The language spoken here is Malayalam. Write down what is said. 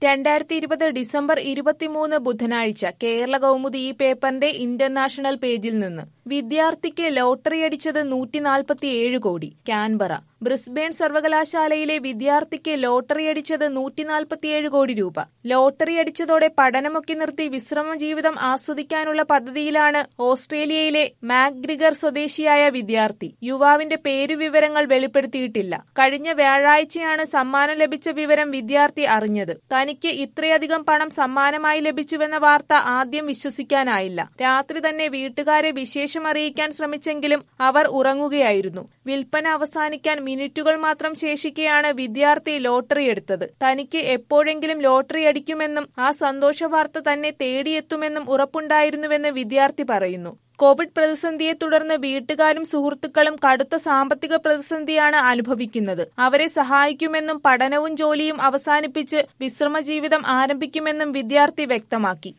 രണ്ടായിരത്തി ഇരുപത് ഡിസംബർ ഇരുപത്തിമൂന്ന് ബുധനാഴ്ച കേരള കൗമുദി ഈ പേപ്പറിന്റെ ഇന്റർനാഷണൽ പേജിൽ നിന്ന് വിദ്യാർത്ഥിക്ക് ലോട്ടറി അടിച്ചത് നൂറ്റി നാൽപ്പത്തിയേഴ് കോടി കാൻബറ ബ്രിസ്ബേൺ സർവകലാശാലയിലെ വിദ്യാർത്ഥിക്ക് ലോട്ടറി അടിച്ചത് നൂറ്റി നാൽപ്പത്തിയേഴ് കോടി രൂപ ലോട്ടറി അടിച്ചതോടെ പഠനമൊക്കെ നിർത്തി വിശ്രമ ജീവിതം ആസ്വദിക്കാനുള്ള പദ്ധതിയിലാണ് ഓസ്ട്രേലിയയിലെ മാഗ്രിഗർ സ്വദേശിയായ വിദ്യാർത്ഥി യുവാവിന്റെ പേരുവിവരങ്ങൾ വെളിപ്പെടുത്തിയിട്ടില്ല കഴിഞ്ഞ വ്യാഴാഴ്ചയാണ് സമ്മാനം ലഭിച്ച വിവരം വിദ്യാർത്ഥി അറിഞ്ഞത് തനിക്ക് ഇത്രയധികം പണം സമ്മാനമായി ലഭിച്ചുവെന്ന വാർത്ത ആദ്യം വിശ്വസിക്കാനായില്ല രാത്രി തന്നെ വീട്ടുകാരെ വിശേഷം അറിയിക്കാൻ ശ്രമിച്ചെങ്കിലും അവർ ഉറങ്ങുകയായിരുന്നു വിൽപ്പന അവസാനിക്കാൻ മിനിറ്റുകൾ മാത്രം ശേഷിക്കെയാണ് വിദ്യാർത്ഥി ലോട്ടറി എടുത്തത് തനിക്ക് എപ്പോഴെങ്കിലും ലോട്ടറി അടിക്കുമെന്നും ആ സന്തോഷ വാർത്ത തന്നെ തേടിയെത്തുമെന്നും ഉറപ്പുണ്ടായിരുന്നുവെന്ന് വിദ്യാർത്ഥി പറയുന്നു കോവിഡ് പ്രതിസന്ധിയെ തുടർന്ന് വീട്ടുകാരും സുഹൃത്തുക്കളും കടുത്ത സാമ്പത്തിക പ്രതിസന്ധിയാണ് അനുഭവിക്കുന്നത് അവരെ സഹായിക്കുമെന്നും പഠനവും ജോലിയും അവസാനിപ്പിച്ച് വിശ്രമ ജീവിതം ആരംഭിക്കുമെന്നും വിദ്യാർത്ഥി വ്യക്തമാക്കി